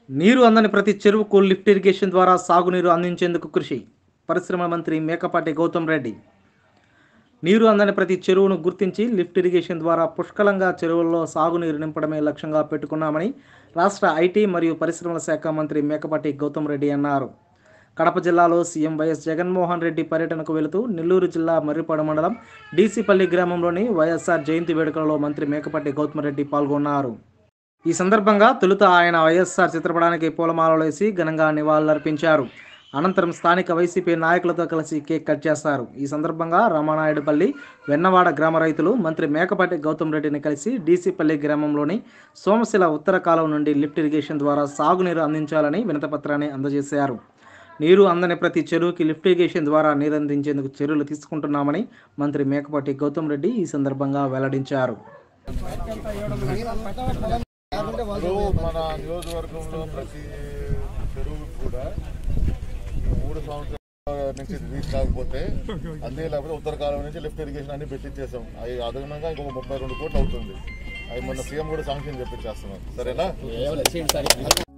నీరు అందని ప్రతి చెరువుకు లిఫ్ట్ ఇరిగేషన్ ద్వారా సాగునీరు అందించేందుకు కృషి పరిశ్రమల మంత్రి మేకపాటి గౌతమ్ రెడ్డి నీరు అందని ప్రతి చెరువును గుర్తించి లిఫ్ట్ ఇరిగేషన్ ద్వారా పుష్కలంగా చెరువుల్లో సాగునీరు నింపడమే లక్ష్యంగా పెట్టుకున్నామని రాష్ట్ర ఐటీ మరియు పరిశ్రమల శాఖ మంత్రి మేకపాటి గౌతమ్ రెడ్డి అన్నారు కడప జిల్లాలో సీఎం వైఎస్ జగన్మోహన్ రెడ్డి పర్యటనకు వెళుతూ నెల్లూరు జిల్లా మర్రిపాడు మండలం డీసీపల్లి గ్రామంలోని వైఎస్ఆర్ జయంతి వేడుకలలో మంత్రి మేకపాటి గౌతమ్ రెడ్డి పాల్గొన్నారు ఈ సందర్భంగా తొలుత ఆయన వైఎస్ఆర్ చిత్రపటానికి పూలమాలలు వేసి ఘనంగా నివాళులర్పించారు అనంతరం స్థానిక వైసీపీ నాయకులతో కలిసి కేక్ కట్ చేస్తారు ఈ సందర్భంగా రామానాయుడుపల్లి వెన్నవాడ గ్రామ రైతులు మంత్రి మేకపాటి గౌతమ్ రెడ్డిని కలిసి డీసీపల్లి గ్రామంలోని సోమశిల ఉత్తర కాలువ నుండి లిఫ్ట్ ఇరిగేషన్ ద్వారా సాగునీరు అందించాలని వినతపత్రాన్ని అందజేశారు నీరు అందని ప్రతి చెరువుకి లిఫ్ట్ ఇరిగేషన్ ద్వారా నీరు అందించేందుకు చర్యలు తీసుకుంటున్నామని మంత్రి మేకపాటి గౌతమ్ రెడ్డి ఈ సందర్భంగా వెల్లడించారు ఇప్పుడు మన నియోజకవర్గంలో ప్రతి చెరువు కూడా ఈ మూడు సంవత్సరాల నుంచి రీచ్ కాకపోతే అందే లేకపోతే ఉత్తర కాలం నుంచి లిఫ్ట్ ఇరిగేషన్ అన్ని పెట్టించేసాం అవి అదనంగా ఇంకొక ముప్పై రెండు కోట్లు అవుతుంది అవి మొన్న సీఎం కూడా శాంక్షన్ చెప్పించేస్తున్నాం సరేనా